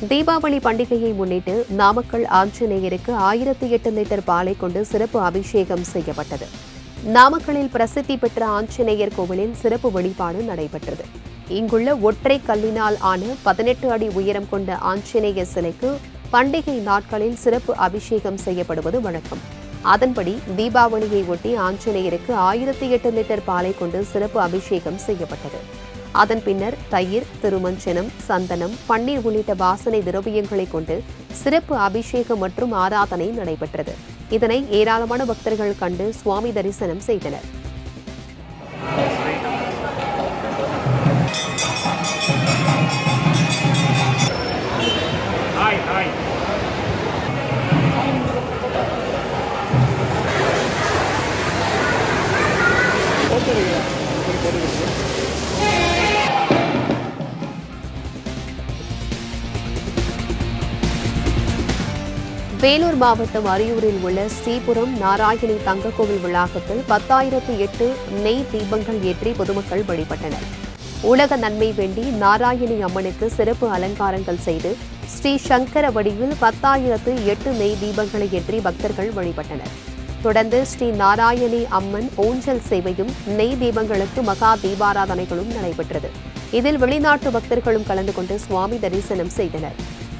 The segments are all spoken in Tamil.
தீபாவளி பண்டிகையை முன்னிட்டு நாமக்கல் ஆஞ்சநேயருக்கு ஆயிரத்தி எட்டு லிட்டர் பாலை கொண்டு சிறப்பு அபிஷேகம் செய்யப்பட்டது நாமக்கல்லில் பிரசித்தி பெற்ற ஆஞ்சநேயர் கோவிலில் சிறப்பு வழிபாடு நடைபெற்றது இங்குள்ள ஒற்றை கல்லினால் ஆன பதினெட்டு அடி உயரம் கொண்ட ஆஞ்சநேயர் சிலைக்கு பண்டிகை நாட்களில் சிறப்பு அபிஷேகம் செய்யப்படுவது வழக்கம் அதன்படி தீபாவளியை ஒட்டி ஆஞ்சநேயருக்கு ஆயிரத்தி எட்டு லிட்டர் பாலை கொண்டு சிறப்பு அபிஷேகம் செய்யப்பட்டது அதன் பின்னர் தயிர் திருமஞ்சனம் சந்தனம் பன்னீர் உள்ளிட்ட வாசனை திரவியங்களை கொண்டு சிறப்பு அபிஷேகம் மற்றும் ஆராதனை நடைபெற்றது இதனை ஏராளமான பக்தர்கள் கண்டு சுவாமி தரிசனம் செய்தனர் ஹாய் ஹாய் வேலூர் மாவட்டம் அரியூரில் உள்ள ஸ்ரீபுரம் நாராயணி தங்கக்கோவில் வளாகத்தில் பத்தாயிரத்து எட்டு நெய் தீபங்கள் ஏற்றி பொதுமக்கள் வழிபட்டனர் உலக நன்மை வேண்டி நாராயணி அம்மனுக்கு சிறப்பு அலங்காரங்கள் செய்து ஸ்ரீ சங்கர வடிவில் பத்தாயிரத்து எட்டு நெய் தீபங்களை ஏற்றி பக்தர்கள் வழிபட்டனர் தொடர்ந்து ஸ்ரீ நாராயணி அம்மன் ஊஞ்சல் சேவையும் நெய் தீபங்களுக்கு மகா தீபாராதனைகளும் நடைபெற்றது இதில் வெளிநாட்டு பக்தர்களும் கலந்து கொண்டு சுவாமி தரிசனம் செய்தனர்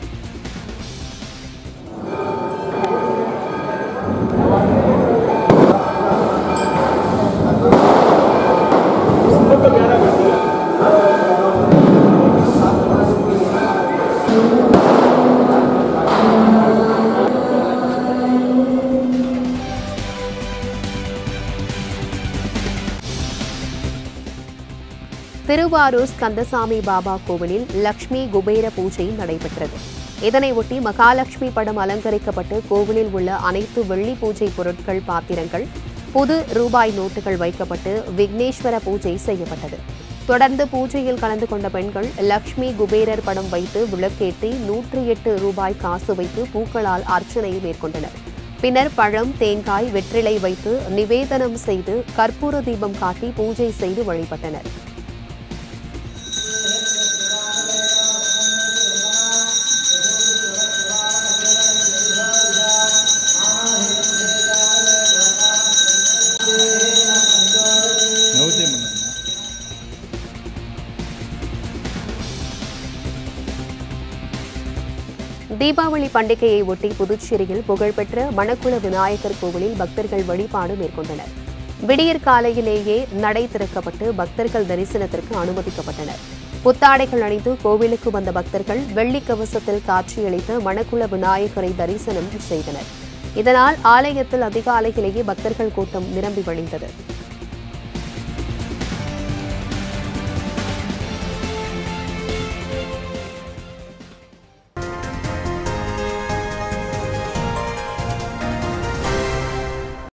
திருவாரூர் ஸ்கந்தசாமி பாபா கோவிலில் லக்ஷ்மி குபேர பூஜை நடைபெற்றது இதனையொட்டி மகாலட்சுமி படம் அலங்கரிக்கப்பட்டு கோவிலில் உள்ள அனைத்து வெள்ளி பூஜை பொருட்கள் பாத்திரங்கள் புது ரூபாய் நோட்டுகள் வைக்கப்பட்டு விக்னேஸ்வர பூஜை செய்யப்பட்டது தொடர்ந்து பூஜையில் கலந்து கொண்ட பெண்கள் லக்ஷ்மி குபேரர் படம் வைத்து விளக்கேற்றி நூற்றி எட்டு ரூபாய் காசு வைத்து பூக்களால் அர்ச்சனை மேற்கொண்டனர் பின்னர் பழம் தேங்காய் வெற்றிலை வைத்து நிவேதனம் செய்து கற்பூர தீபம் காட்டி பூஜை செய்து வழிபட்டனர் நைவேத்தியம் பண்ணுங்கண்ணா தீபாவளி பண்டிகையை ஒட்டி புதுச்சேரியில் புகழ்பெற்ற மணக்குள விநாயகர் கோவிலில் பக்தர்கள் வழிபாடு மேற்கொண்டனர் விடியற் காலையிலேயே நடை திறக்கப்பட்டு பக்தர்கள் தரிசனத்திற்கு அனுமதிக்கப்பட்டனர் புத்தாடைகள் அணிந்து கோவிலுக்கு வந்த பக்தர்கள் வெள்ளிக் கவசத்தில் காட்சியளித்த மணக்குள விநாயகரை தரிசனம் செய்தனர் இதனால் ஆலயத்தில் அதிகாலையிலேயே பக்தர்கள் கூட்டம் நிரம்பி வழிந்தது